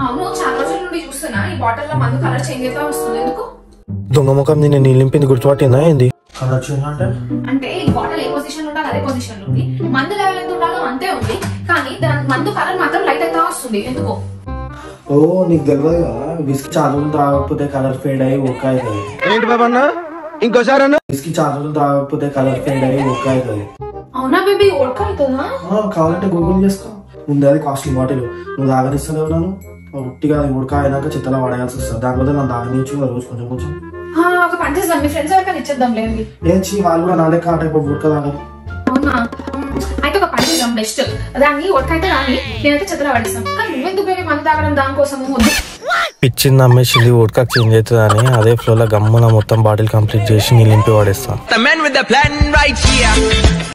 అవును చాలా రోజుల నుండి చూస్తున్నా ఈ బాటిల్ లో మందు కలర్ చేంజ్ అవుతా వస్తుంది ఎందుకు దొంగ ముఖం నేను నీళ్ళింపింది గుర్తుపట్టిందా ఏంది కలర్ చేంజ్ అంటే అంటే ఈ బాటిల్ ఏ పొజిషన్ ఉండాలి అదే పొజిషన్ లో ఉంది మందు లెవెల్ ఎంత ఉండాలో అంతే ఉంది కానీ దాని మందు కలర్ మాత్రం లైట్ అవుతా వస్తుంది ఎందుకో ఓ నీకు తెలియదు కదా విస్కీ చాలా రోజులు తాగకపోతే కలర్ ఫేడ్ అయ్యి ఒక్క అవుతుంది ఏంటి బాబా అన్న ఇంకోసారి అన్న విస్కీ చాలా రోజులు తాగకపోతే కలర్ ఫేడ్ అయ్యి ఒక్క అవుతుంది అవునా బేబీ ఉడక అవుతుందా ఆ, కావాలంటే గూగుల్ చేసుకో ఉంది అది కాస్ట్లీ బాటిల్ నువ్వు తాగనిస్తలేవు నన్ను ఉట్టిగా అది ఉడక అయినాక చిత్తలా పడేయాల్సి వస్తుంది దాని బదులు నన్ను తాగనిచ్చు రోజు కొంచెం కొంచెం ఆ, ఒక పని చేద్దాం మీ ఫ్రెండ్స్ ఎవరికైనా ఇచ్చేద్దాం లేండి ఏం చీ వాళ్ళు కూడా నా లెక్క ఆ టైప్ ఉడక తాగరు అవునా ఉమ్, అయితే ఒక పని చేద్దాం బెస్ట్ దాన్ని ఉడకైతే రాని నేనైతే చెత్తలో పడేస్తాం కానీ నువ్వెందుకు బేబీ మందు తాగడం దానికోసం వద్దు పిచ్చింది అమ్మేసింది ఉడక చేంజ్ అవుతుంది అని అదే ఫ్లోలో గమ్మున మొత్తం బాటిల్ కంప్లీట్ చేసి నీళ్ళు నింపి పడేస్తాను The man with the plan right here.